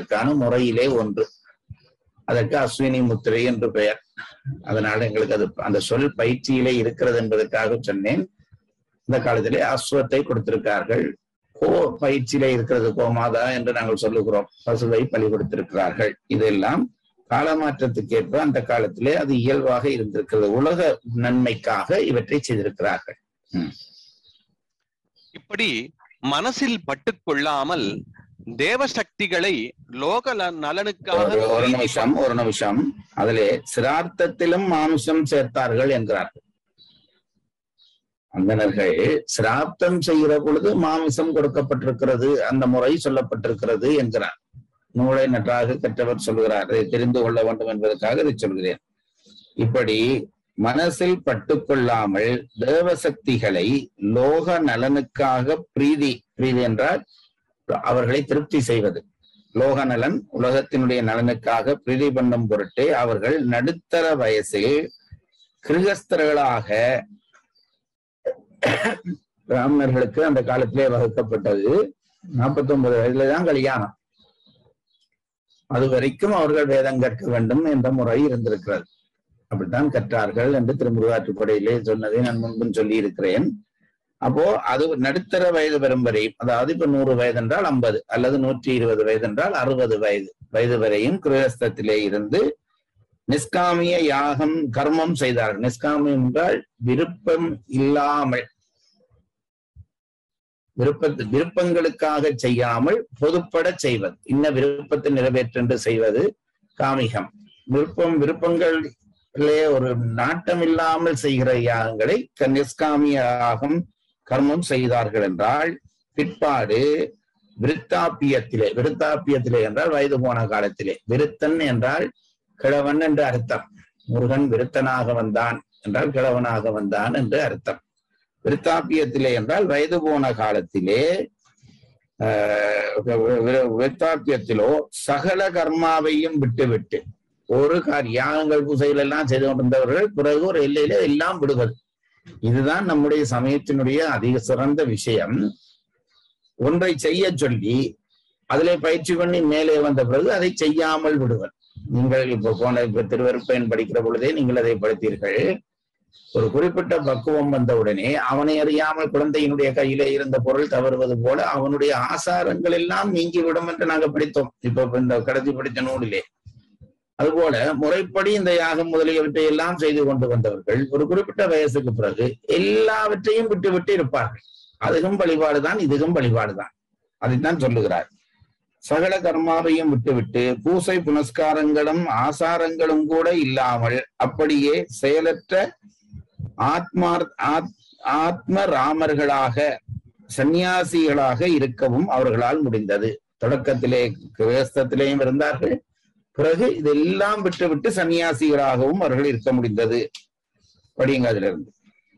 செய்வதற்கான முறையிலே ஒன்று அதற்கு அஸ்வினி முத்திரை என்று பெயர் அதனால எங்களுக்கு அது அந்த சொல் பயிற்சியிலே இருக்கிறது என்பதற்காக சொன்னேன் இந்த காலத்திலே அஸ்வத்தை கொடுத்திருக்கார்கள் கோ பயிற்சியிலே இருக்கிறது கோமாதா என்று நாங்கள் சொல்லுகிறோம் பசுவை பலி கொடுத்திருக்கிறார்கள் இதெல்லாம் காலமாற்றத்துக்கேற்ப அந்த காலத்திலே அது இயல்பாக இருந்திருக்கிறது உலக நன்மைக்காக இவற்றை செய்திருக்கிறார்கள் இப்படி மனசில் பட்டுக் கொள்ளாமல் தேவசக்திகளை லோக ல- நலனுக்காக ஒரு ஒரு நிமிஷம் ஒரு நிமிஷம் அதிலே சிரார்த்தத்திலும் மாமிசம் சேர்த்தார்கள் என்கிறார்கள் அந்தணர்கள் சிராப்தம் செய்கிற பொழுது மாமிசம் கொடுக்கப்பட்டிருக்கிறது அந்த முறை சொல்லப்பட்டிருக்கிறது என்கிறார் நூலை நன்றாக கற்றவர் சொல்கிறார் அதை தெரிந்து கொள்ள வேண்டும் என்பதற்காக இதை சொல்கிறேன் இப்படி மனசில் பட்டுக்கொள்ளாமல் தேவசக்திகளை லோக நலனுக்காக பிரீதி பிரீதி என்றால் அவர்களை திருப்தி செய்வது லோக நலன் உலகத்தினுடைய நலனுக்காக பிரீதி பண்ணும் பொருட்டே அவர்கள் நடுத்தர வயசில் கிருகஸ்தர்களாக பிராமணர்களுக்கு அந்த காலத்திலே வகுக்கப்பட்டது நாற்பத்தி ஒன்பது வயதுல தான் கல்யாணம் அது வரைக்கும் அவர்கள் வேதம் கற்க வேண்டும் என்ற முறை இருந்திருக்கிறது அப்படித்தான் கற்றார்கள் என்று திருமுருகாற்றுப்படையிலே சொன்னதை நான் முன்பும் சொல்லி இருக்கிறேன் அப்போ அது நடுத்தர வயது வரும் வரை அதாவது இப்ப நூறு வயது என்றால் ஐம்பது அல்லது நூற்றி இருபது வயது என்றால் அறுபது வயது வயது வரையும் கிரகஸ்தத்திலே இருந்து நிஷ்காமிய யாகம் கர்மம் செய்தார்கள் நிஷ்காமியம் என்றால் விருப்பம் இல்லாமல் விருப்ப விருப்பங்களுக்காக செய்யாமல் பொதுப்பட செய்வது இன்ன விருப்பத்தை நிறைவேற்றென்று செய்வது காமிகம் விருப்பம் விருப்பங்களிலே ஒரு நாட்டம் இல்லாமல் செய்கிற யாகங்களை க- நிஷ்காமிய யாகம் கர்மம் செய்தார்கள் என்றால் பிற்பாடு விருத்தாப்பியத்திலே விருத்தாப்பியத்திலே என்றால் வயது போன காலத்திலே விருத்தன் என்றால் கிழவன் என்று அர்த்தம் முருகன் விருத்தனாக வந்தான் என்றால் கிழவனாக வந்தான் என்று அர்த்தம் விருத்தாப்பியத்திலே என்றால் வயது போன காலத்திலே ஆஹ் வி- வி- விருத்தாப்பியத்திலோ சகல கர்மாவையும் விட்டுவிட்டு ஒரு கார் யாகங்கள் பூசைகள் எல்லாம் செய்து கொண்டிருந்தவர்கள் பிறகு ஒரு எல்லையில எல்லாம் விடுவது இதுதான் நம்முடைய சமயத்தினுடைய அதிக சிறந்த விஷயம் ஒன்றை செய்ய சொல்லி அதிலே பயிற்சி பண்ணி மேலே வந்த பிறகு அதை செய்யாமல் விடுவர் நீங்கள் இப்ப போன இப்ப திருவருப்பயன் படிக்கிற பொழுதே நீங்கள் அதை படித்தீர்கள் ஒரு குறிப்பிட்ட பக்குவம் வந்தவுடனே அவனை அறியாமல் குழந்தையினுடைய கையிலே இருந்த பொருள் தவறுவது போல அவனுடைய ஆசாரங்கள் எல்லாம் நீங்கிவிடும் என்று நாங்க படித்தோம் இப்ப இந்த கடைசி படித்த நூலிலே அதுபோல முறைப்படி இந்த யாகம் முதலியவற்றை எல்லாம் செய்து கொண்டு வந்தவர்கள் ஒரு குறிப்பிட்ட வயசுக்கு பிறகு எல்லாவற்றையும் விட்டு விட்டு இருப்பார்கள் அதுவும் வழிபாடுதான் இதுவும் வழிபாடுதான் அதைத்தான் சொல்லுகிறார் சகல கர்மாவையும் விட்டுவிட்டு பூசை புனஸ்காரங்களும் ஆசாரங்களும் கூட இல்லாமல் அப்படியே செயலற்ற ஆத்மார் ஆத்- ஆத்ம ராமர்களாக சந்நியாசிகளாக இருக்கவும் அவர்களால் முடிந்தது தொடக்கத்திலே கிரகஸ்தத்திலேயும் இருந்தார்கள் பிறகு இதெல்லாம் விட்டு விட்டு சன்னியாசிகளாகவும் அவர்கள் இருக்க முடிந்தது படியுங்க அதுல இருந்து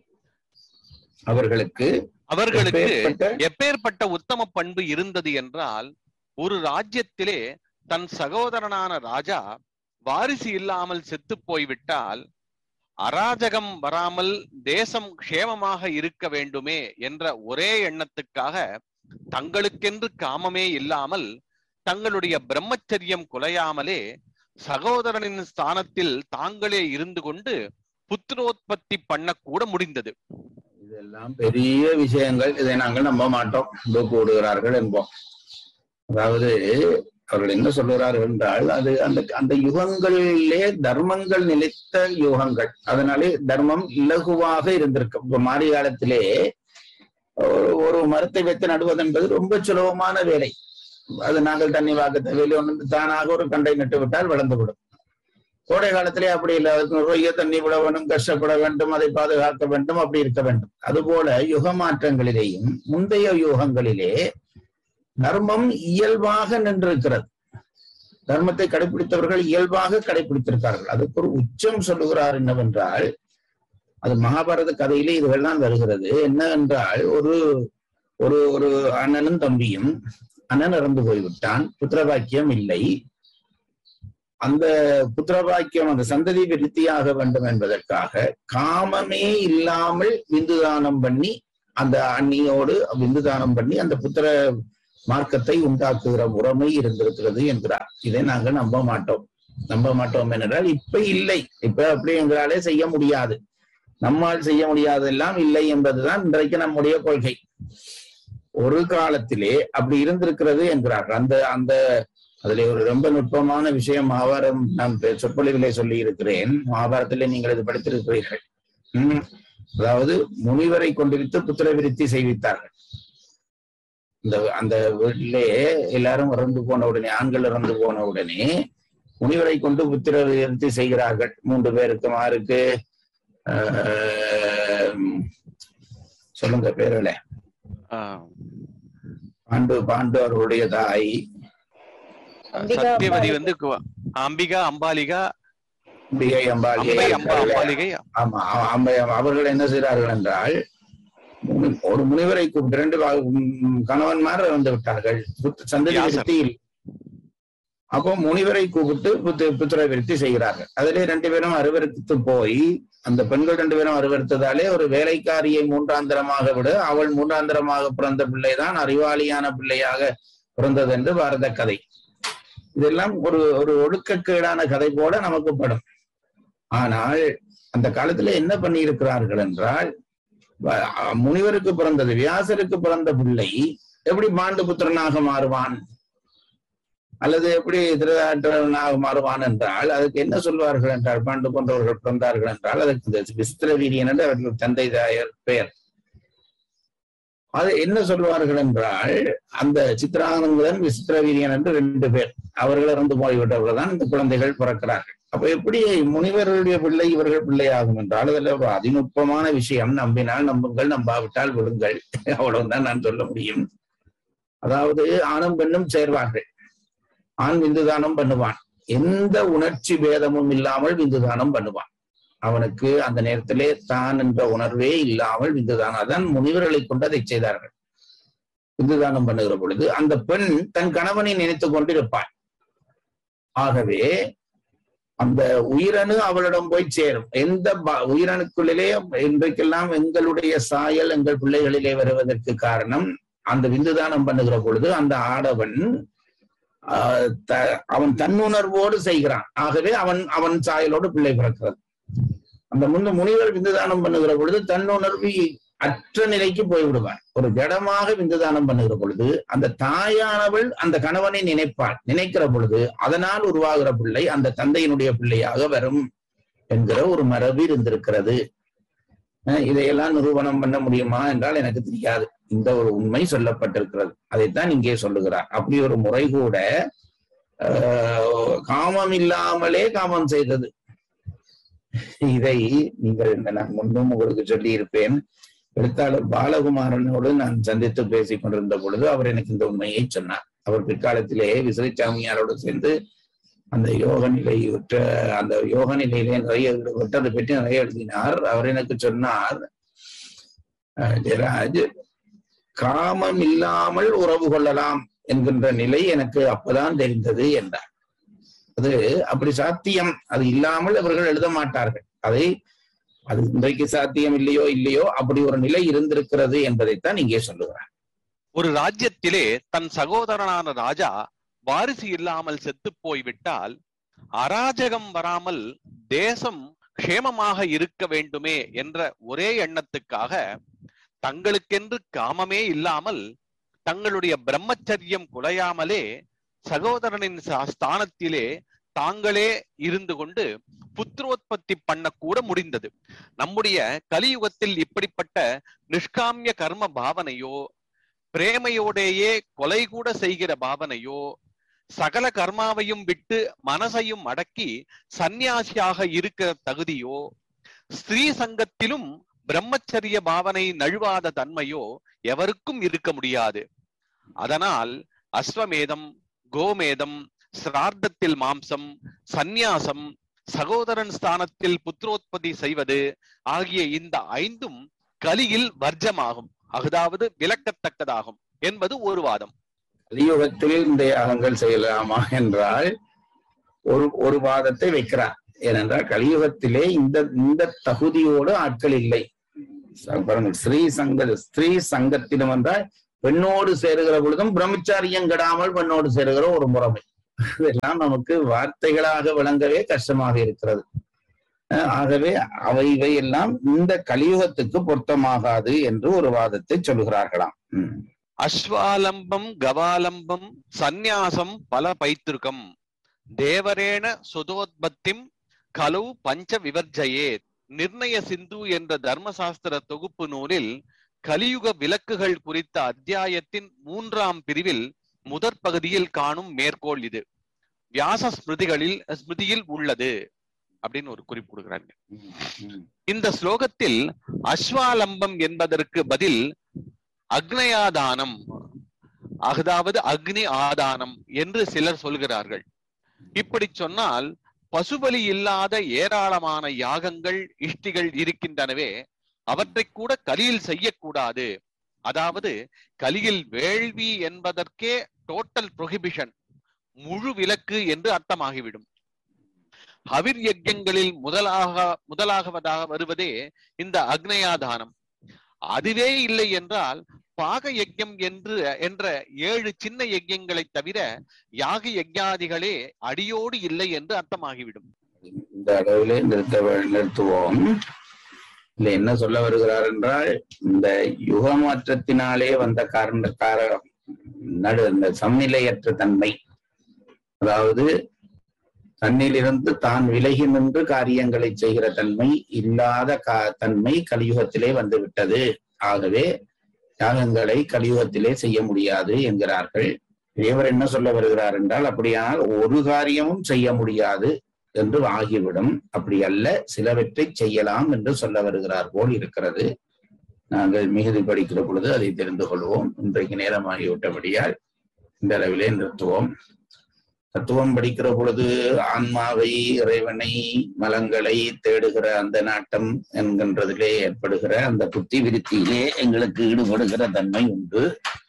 அவர்களுக்கு அவர்களுக்கு எப்பேற்பட்ட எப்பேற்பட்ட உத்தம பண்பு இருந்தது என்றால் ஒரு ராஜ்யத்திலே தன் சகோதரனான ராஜா வாரிசு இல்லாமல் செத்து போய்விட்டால் அராஜகம் வராமல் தேசம் க்ஷேமமாக இருக்க வேண்டுமே என்ற ஒரே எண்ணத்துக்காக தங்களுக்கென்று காமமே இல்லாமல் தங்களுடைய பிரம்மச்சரியம் குலையாமலே சகோதரனின் ஸ்தானத்தில் தாங்களே இருந்து கொண்டு புத்திரோத்பத்தி பண்ணக்கூட முடிந்தது இதெல்லாம் பெரிய விஷயங்கள் இதை நாங்கள் நம்ப மாட்டோம் தூக்கு விடுகிறார்கள் என்போம் அதாவது அவர்கள் என்ன சொல்லுகிறார்கள் என்றால் அது அந்த அந்த யுகங்களிலே தர்மங்கள் நிலைத்த யுகங்கள் அதனாலே தர்மம் இலகுவாக இருந்திருக்கு இப்ப மாறி காலத்திலே ஒரு- ஒரு மரத்தை வைத்து நடுவது என்பது ரொம்ப சுலபமான வேலை அது நாங்கள் தண்ணி வாக்க தேவையில்லை ஒன்று தானாக ஒரு கண்டை நட்டு விட்டால் வளர்ந்துவிடும் கோடை காலத்திலே அப்படி இல்லை அதுக்கு நிறைய தண்ணி விட வேண்டும் கஷ்டப்பட வேண்டும் அதை பாதுகாக்க வேண்டும் அப்படி இருக்க வேண்டும் அதுபோல யுக மாற்றங்களிலேயும் முந்தைய யுகங்களிலே தர்மம் இயல்பாக நின்றிருக்கிறது தர்மத்தை கடைபிடித்தவர்கள் இயல்பாக கடைபிடித்திருக்கார்கள் அதுக்கு ஒரு உச்சம் சொல்லுகிறார் என்னவென்றால் அது மகாபாரத கதையிலே இதுவெல்லாம் வருகிறது என்ன என்றால் ஒரு ஒரு ஒரு அண்ணனும் தம்பியும் அண்ணன் இறந்து போய்விட்டான் புத்திரபாக்கியம் இல்லை அந்த புத்திரபாக்கியம் அந்த சந்ததி விருத்தியாக வேண்டும் என்பதற்காக காமமே இல்லாமல் விந்து தானம் பண்ணி அந்த அண்ணியோடு விந்து தானம் பண்ணி அந்த புத்திர மார்க்கத்தை உண்டாக்குகிற முறைமை இருந்திருக்கிறது என்கிறார் இதை நாங்கள் நம்ப மாட்டோம் நம்ப மாட்டோம் என்றால் இப்ப இல்லை இப்ப அப்படி எங்களாலே செய்ய முடியாது நம்மால் செய்ய முடியாதெல்லாம் இல்லை என்பதுதான் இன்றைக்கு நம்முடைய கொள்கை ஒரு காலத்திலே அப்படி இருந்திருக்கிறது என்கிறார்கள் அந்த அந்த அதிலே ஒரு ரொம்ப நுட்பமான விஷயம் மகாபாரம் நான் பெ- சொற்பொழிவிலே சொல்லி இருக்கிறேன் மகாபாரத்திலே நீங்கள் இது படித்திருக்கிறீர்கள் உம் அதாவது முனிவரை கொண்டிருத்து புத்திர விருத்தி செய்வித்தார்கள் இந்த அந்த வீட்டிலே எல்லாரும் இறந்து போன உடனே ஆண்கள் இறந்து போன உடனே முனிவரை கொண்டு புத்திர விருத்தி செய்கிறார்கள் மூன்று பேருக்கு மாருக்கு சொல்லுங்க பேர்களே ஆஹ், பாண்டு பாண்டு அவர்களுடைய தாய் அம்பிகா, சத்தியவதி அம்பாலிகை. வந்து கு- அம்பிகா அம்பாலிகா அம்பிகை அம்பாலிகை அம்பை அம்பா அம்பாலிகை ஆமா அ- அம்பை அவர்கள் என்ன செய்கிறார்கள் என்றால் முனி- ஒரு முனிவரை கூப்பிட்டு இரண்டு வா- உம் கணவன்மார் இறந்து விட்டார்கள் புத்த- சந்ததி வியாசர். விருத்தியில் அப்போ முனிவரை கூப்பிட்டு புத்து புத்திர விருத்தி செய்கிறார்கள் அதிலே ரெண்டு பேரும் அருவருத்து போய் அந்த பெண்கள் ரெண்டு பேரும் அருவருத்ததாலே ஒரு வேலைக்காரியை மூன்றாந்திரமாக விட அவள் மூன்றாந்திரமாக பிறந்த பிள்ளைதான் அறிவாளியான பிள்ளையாக பிறந்தது என்று பாரத கதை இதெல்லாம் ஒரு ஒரு ஒழுக்கக்கேடான கதை போல நமக்கு படும் ஆனால் அந்த காலத்துல என்ன பண்ணி இருக்கிறார்கள் என்றால் வ- அ- முனிவருக்கு பிறந்தது வியாசருக்கு பிறந்த பிள்ளை எப்படி பாண்டு புத்திரனாக மாறுவான் அல்லது எப்படி திருதாட்டனாக மாறுவான் என்றால் அதுக்கு என்ன சொல்வார்கள் என்றால் பாண்டு போன்றவர்கள் பிறந்தார்கள் என்றால் அதுக்கு இந்த விஸ்திர வீரியன் என்று அவர்கள் தந்தை தாயர் பெயர் அது என்ன சொல்வார்கள் என்றால் அந்த சித்திரானந்தன் விசித்திர வீரியன் என்று ரெண்டு பேர் அவர்கள் இறந்து போய்விட்டவர்கள் தான் இந்த குழந்தைகள் பிறக்கிறார்கள் அப்ப எப்படி முனிவர்களுடைய பிள்ளை இவர்கள் பிள்ளையாகும் என்றால் அதுல ஒரு அதிநுட்பமான விஷயம் நம்பினால் நம்புங்கள் நம்பாவிட்டால் விடுங்கள் அவ்வளவுதான் நான் சொல்ல முடியும் அதாவது ஆணும் பெண்ணும் சேர்வார்கள் ஆண் விந்துதானம் பண்ணுவான் எந்த உணர்ச்சி பேதமும் இல்லாமல் விந்துதானம் பண்ணுவான் அவனுக்கு அந்த நேரத்திலே தான் என்ற உணர்வே இல்லாமல் விந்துதானம் அதான் முனிவர்களை கொண்டு அதை செய்தார்கள் விந்துதானம் பண்ணுகிற பொழுது அந்த பெண் தன் கணவனை நினைத்துக் கொண்டிருப்பாள் ஆகவே அந்த உயிரணு அவளிடம் போய் சேரும் எந்த ப- உயிரணுக்குள்ளிலே இன்றைக்கெல்லாம் எங்களுடைய சாயல் எங்கள் பிள்ளைகளிலே வருவதற்கு காரணம் அந்த விந்துதானம் பண்ணுகிற பொழுது அந்த ஆடவன் ஆஹ், த- அவன் தன்னுணர்வோடு செய்கிறான் ஆகவே அவன் அவன் சாயலோடு பிள்ளை பிறக்கிறது அந்த முன்னு முனிவர் விந்துதானம் பண்ணுகிற பொழுது தன்னுணர்வு அற்ற நிலைக்கு போய்விடுவார் ஒரு ஜடமாக விந்துதானம் பண்ணுகிற பொழுது அந்த தாயானவள் அந்த கணவனை நினைப்பாள் நினைக்கிற பொழுது அதனால் உருவாகிற பிள்ளை அந்த தந்தையினுடைய பிள்ளையாக வரும் என்கிற ஒரு மரபு இருந்திருக்கிறது அஹ் இதையெல்லாம் நிரூபணம் பண்ண முடியுமா என்றால் எனக்கு தெரியாது இந்த ஒரு உண்மை சொல்லப்பட்டிருக்கிறது அதைத்தான் இங்கே சொல்லுகிறார் அப்படி ஒரு முறை கூட ஆஹ், காமம் இல்லாமலே காமம் செய்தது இதை நீங்கள் நான் முன்பும் உங்களுக்கு சொல்லி இருப்பேன் எழுத்தாளர் பாலகுமாரனோடு நான் சந்தித்து பேசிக் கொண்டிருந்த பொழுது அவர் எனக்கு இந்த உண்மையை சொன்னார் அவர் பிற்காலத்திலே விசிறிச்சாமியாரோடு சேர்ந்து அந்த யோக நிலை உற்ற அந்த யோக நிலையிலே நிறைய ஈடுபட்டு அதை பற்றி நிறைய எழுதினார் அவர் எனக்கு சொன்னார் அஹ், ஜெயராஜ் காமம் இல்லாமல் உறவு கொள்ளலாம் என்கின்ற நிலை எனக்கு அப்பதான் தெரிந்தது என்றார் அது அப்படி சாத்தியம் அது இல்லாமல் அவர்கள் எழுத மாட்டார்கள் அதை அது இன்றைக்கு சாத்தியம் இல்லையோ இல்லையோ அப்படி ஒரு நிலை இருந்திருக்கிறது என்பதைத்தான் இங்கே சொல்லுகிறார் ஒரு ராஜ்யத்திலே தன் சகோதரனான ராஜா வாரிசு இல்லாமல் செத்து போய்விட்டால் அராஜகம் வராமல் தேசம் க்ஷேமமாக இருக்க வேண்டுமே என்ற ஒரே எண்ணத்துக்காக தங்களுக்கென்று காமமே இல்லாமல் தங்களுடைய பிரம்மச்சரியம் குலையாமலே சகோதரனின் ச- ஸ்தானத்திலே தாங்களே இருந்து கொண்டு புத்திரோத்பத்தி பண்ணக்கூட முடிந்தது நம்முடைய கலியுகத்தில் இப்படிப்பட்ட நிஷ்காமிய கர்ம பாவனையோ பிரேமையோடேயே கொலை கூட செய்கிற பாவனையோ சகல கர்மாவையும் விட்டு மனசையும் அடக்கி சந்நியாசியாக இருக்கிற தகுதியோ ஸ்திரீ சங்கத்திலும் பிரம்மச்சரிய பாவனை நழுவாத தன்மையோ எவருக்கும் இருக்க முடியாது அதனால் அஸ்வமேதம் கோமேதம் சிரார்த்தத்தில் மாம்சம் சந்நியாசம் சகோதரன் ஸ்தானத்தில் புத்திரோத்பத்தி செய்வது ஆகிய இந்த ஐந்தும் கலியில் வர்ஜமாகும் அதாவது விலக்கத்தக்கதாகும் என்பது ஒரு வாதம் கலியுகத்தில் இந்த யாகங்கள் செய்யலாமா என்றால் ஒரு ஒரு வாதத்தை வைக்கிறார் ஏனென்றால் கலியுகத்திலே இந்த இந்த தகுதியோடு ஆட்கள் இல்லை ச- பாருங்கள் ஸ்ரீ சங்க ஸ்ரீ சங்கத்தினம் என்றால் பெண்ணோடு சேருகிற பொழுதும் பிரம்மச்சாரியம் கெடாமல் பெண்ணோடு சேருகிற ஒரு முறைமை இதெல்லாம் நமக்கு வார்த்தைகளாக விளங்கவே கஷ்டமாக இருக்கிறது அஹ் ஆகவே அவை இவை எல்லாம் இந்த கலியுகத்துக்கு பொருத்தமாகாது என்று ஒரு வாதத்தை சொல்கிறார்களாம் உம். அஸ்வாலம்பம் கவாலம்பம் சந்நியாசம் பல பைத்திருக்கம் தேவரேண சுதோத்பத்திம் கலு பஞ்ச விவர்ஜயே நிர்ணய சிந்து என்ற தர்மசாஸ்திர தொகுப்பு நூலில் கலியுக விளக்குகள் குறித்த அத்தியாயத்தின் மூன்றாம் பிரிவில் முதற் பகுதியில் காணும் மேற்கோள் இது வியாச ஸ்மிருதிகளில் ஸ்மிருதியில் உள்ளது அப்படின்னு ஒரு குறிப்பு கொடுக்குறாங்க உம். இந்த ஸ்லோகத்தில் அஸ்வாலம்பம் என்பதற்கு பதில் அக்னயாதானம் அதாவது அக்னி ஆதானம் என்று சிலர் சொல்கிறார்கள் இப்படி சொன்னால் பசுபலி இல்லாத ஏராளமான யாகங்கள் இஷ்டிகள் இருக்கின்றனவே அவற்றை கூட கலியில் செய்யக்கூடாது அதாவது கலியில் வேள்வி என்பதற்கே டோட்டல் ப்ரொஹிபிஷன் முழு விலக்கு என்று அர்த்தமாகிவிடும் ஹவிர் யஜ்யங்களில் முதலாக முதலாகவதாக வருவதே இந்த அக்னயாதானம் அதுவே இல்லை என்றால் பாக யஜ்யம் என்று என்ற ஏழு சின்ன யஜ்யங்களை தவிர யாக யஜ்யாதிகளே அடியோடு இல்லை என்று அர்த்தமாகிவிடும் இந்த அளவிலே நிறுத்த வே- நிறுத்துவோம் இல்ல என்ன சொல்ல வருகிறார் என்றால் இந்த யுக மாற்றத்தினாலே வந்த காரண கார நடு இந்த சமநிலையற்ற தன்மை அதாவது தன்னிலிருந்து தான் விலகி நின்று காரியங்களை செய்கிற தன்மை இல்லாத கா தன்மை கலியுகத்திலே வந்துவிட்டது ஆகவே யாகங்களை கலியுகத்திலே செய்ய முடியாது என்கிறார்கள் இவர் என்ன சொல்ல வருகிறார் என்றால் அப்படியானால் ஒரு காரியமும் செய்ய முடியாது என்று ஆகிவிடும் அப்படி அல்ல சிலவற்றை செய்யலாம் என்று சொல்ல வருகிறார் போல் இருக்கிறது நாங்கள் மிகுதி படிக்கிற பொழுது அதை தெரிந்து கொள்வோம் இன்றைக்கு நேரமாகிவிட்டபடியால் இந்த அளவிலே நிறுத்துவோம் தத்துவம் படிக்கிற பொழுது ஆன்மாவை இறைவனை மலங்களை தேடுகிற அந்த நாட்டம் என்கின்றதிலே ஏற்படுகிற அந்த புத்தி விருத்தியிலே எங்களுக்கு ஈடுபடுகிற தன்மை உண்டு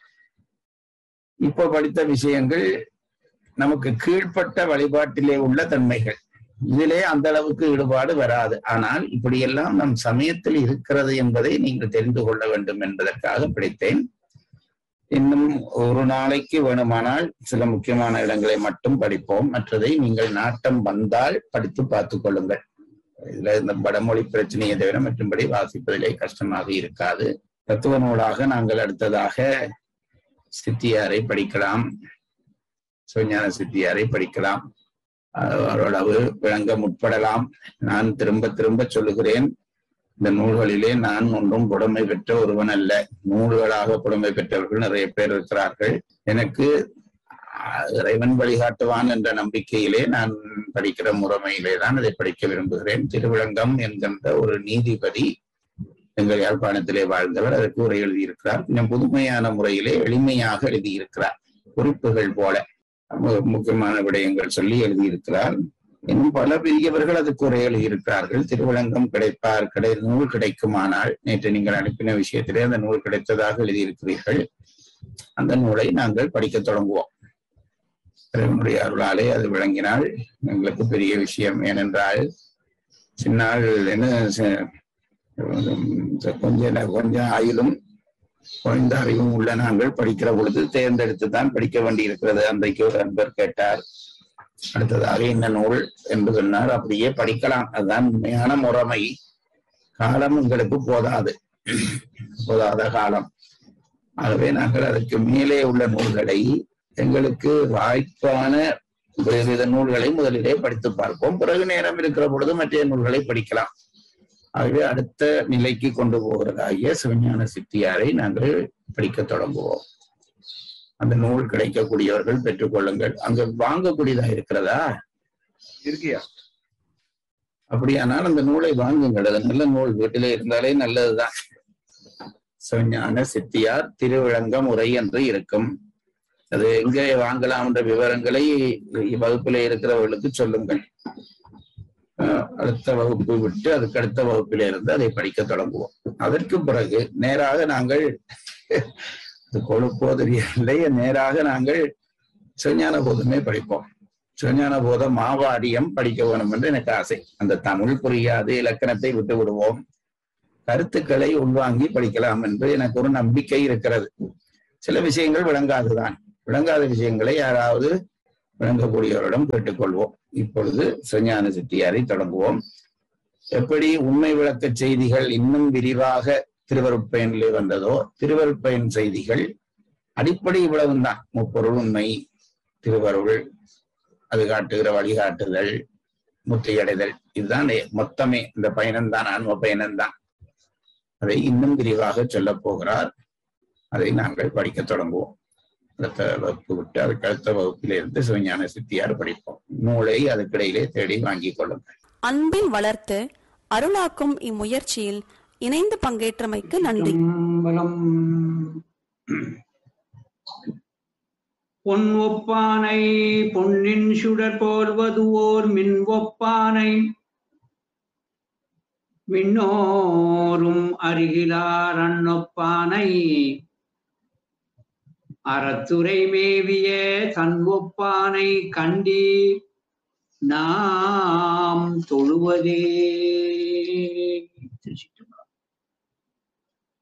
இப்ப படித்த விஷயங்கள் நமக்கு கீழ்ப்பட்ட வழிபாட்டிலே உள்ள தன்மைகள் இதிலே அந்த அளவுக்கு ஈடுபாடு வராது ஆனால் இப்படியெல்லாம் நம் சமயத்தில் இருக்கிறது என்பதை நீங்கள் தெரிந்து கொள்ள வேண்டும் என்பதற்காக படித்தேன் இன்னும் ஒரு நாளைக்கு வேணுமானால் சில முக்கியமான இடங்களை மட்டும் படிப்போம் மற்றதை நீங்கள் நாட்டம் வந்தால் படித்து பார்த்துக் கொள்ளுங்கள் இதுல இந்த வடமொழி பிரச்சனையை தவிர மற்றும்படி வாசிப்பதிலே கஷ்டமாக இருக்காது தத்துவ நூலாக நாங்கள் அடுத்ததாக சித்தியாரை படிக்கலாம் சிவஞான சித்தியாரை படிக்கலாம் ஓரளவு விளங்க முற்படலாம் நான் திரும்ப திரும்ப சொல்லுகிறேன் இந்த நூல்களிலே நான் ஒன்றும் புடமை பெற்ற ஒருவன் அல்ல நூல்களாக புடமை பெற்றவர்கள் நிறைய பேர் இருக்கிறார்கள் எனக்கு ஆஹ், இறைவன் வழிகாட்டுவான் என்ற நம்பிக்கையிலே நான் படிக்கிற முறைமையிலே தான் அதை படிக்க விரும்புகிறேன் திருவிளங்கம் என்கின்ற ஒரு நீதிபதி எங்கள் யாழ்ப்பாணத்திலே வாழ்ந்தவர் அதற்கு உரை எழுதியிருக்கிறார் கொஞ்சம் புதுமையான முறையிலே எளிமையாக எழுதியிருக்கிறார் குறிப்புகள் போல மு- முக்கியமான விடயங்கள் சொல்லி எழுதியிருக்கிறார் இன்னும் பல பெரியவர்கள் அதுக்கு உரை எழுதியிருக்கிறார்கள் திருவிளங்கம் கிடைப்பார் கிடை நூல் கிடைக்குமானால் நேற்று நீங்கள் அனுப்பின விஷயத்திலே அந்த நூல் கிடைத்ததாக எழுதியிருக்கிறீர்கள் அந்த நூலை நாங்கள் படிக்கத் தொடங்குவோம் இறைவனுடைய அருளாலே அது விளங்கினால் எங்களுக்கு பெரிய விஷயம் ஏனென்றால் சின்னால் என்ன ச- கொஞ்சம் கொஞ்சம் ஆயிலும் குறைந்த அறிவும் உள்ள நாங்கள் படிக்கிற பொழுது தேர்ந்தெடுத்து தான் படிக்க வேண்டியிருக்கிறது அன்றைக்கு ஒரு அன்பர் கேட்டார் அடுத்ததாக என்ன நூல் என்று சொன்னார் அப்படியே படிக்கலாம் அதுதான் உண்மையான முறைமை காலம் உங்களுக்கு போதாது போதாத காலம் ஆகவே நாங்கள் அதுக்கு மேலே உள்ள நூல்களை எங்களுக்கு வாய்ப்பான வித நூல்களை முதலிலே படித்து பார்ப்போம் பிறகு நேரம் இருக்கிற பொழுது மற்ற நூல்களை படிக்கலாம் ஆகவே அடுத்த நிலைக்கு கொண்டு போகிறதாகிய சிவஞான சித்தியாரை நாங்கள் படிக்க தொடங்குவோம் அந்த நூல் கிடைக்கக்கூடியவர்கள் பெற்றுக்கொள்ளுங்கள் அங்க வாங்கக்கூடியதா இருக்கிறதா இருக்கியா அப்படியானால் அந்த நூலை வாங்குங்கள் அது நல்ல நூல் வீட்டிலே இருந்தாலே நல்லதுதான் சிவஞான சித்தியார் திருவிளங்கம் உரை என்று இருக்கும் அது எங்கே வாங்கலாம் என்ற விவரங்களை வகுப்பிலே இருக்கிறவர்களுக்கு சொல்லுங்கள் அஹ் அடுத்த வகுப்பு விட்டு அதுக்கு அடுத்த வகுப்பிலே இருந்து அதை படிக்க தொடங்குவோம் அதற்கு பிறகு நேராக நாங்கள் இது கொழுப்போ தெரியவில்லை நேராக நாங்கள் சிவஞான போதமே படிப்போம் சிவஞான போத மாவாடியம் படிக்க வேணும் என்று எனக்கு ஆசை அந்த தமிழ் புரியாது இலக்கணத்தை விட்டு விடுவோம் கருத்துக்களை உள்வாங்கி படிக்கலாம் என்று எனக்கு ஒரு நம்பிக்கை இருக்கிறது சில விஷயங்கள் விளங்காதுதான் விளங்காத விஷயங்களை யாராவது விளங்கக்கூடியவரிடம் கேட்டுக்கொள்வோம் இப்பொழுது சிவஞான சித்தியாரை தொடங்குவோம் எப்படி உண்மை விளக்க செய்திகள் இன்னும் விரிவாக திருவருட்பயனிலே வந்ததோ திருவருட்பயன் செய்திகள் அடிப்படை இவ்வளவுதான் முப்பொருள் உண்மை திருவருள் அது காட்டுகிற வழிகாட்டுதல் முத்தியடைதல் இதுதான் மொத்தமே இந்த பயணம்தான் ஆன்ம பயணம்தான் அதை இன்னும் விரிவாக சொல்லப் போகிறார் அதை நாங்கள் படிக்க தொடங்குவோம் அடுத்த வகுப்பு விட்டு அதுக்கு அடுத்த வகுப்பிலிருந்து சிவஞான சித்தியார் படிப்போம் நூலை அதுக்கிடையிலே தேடி வாங்கிக் கொள்ளுங்கள் அன்பில் வளர்த்து அருளாக்கும் இம்முயற்சியில் இணைந்து பங்கேற்றமைக்கு நன்றி சிற்றம்பலம். பொன் ஒப்பானை பொன்னின் சுடர் போர்வது ஓர் மின் ஒப்பானை விண்ணோரும் அருகிலார் அன்னொப்பானை அறத்துரை மேவிய தன் ஒப்பானை கண்டி நாம் தொழுவதே திருச்சிற்றம்பலம்.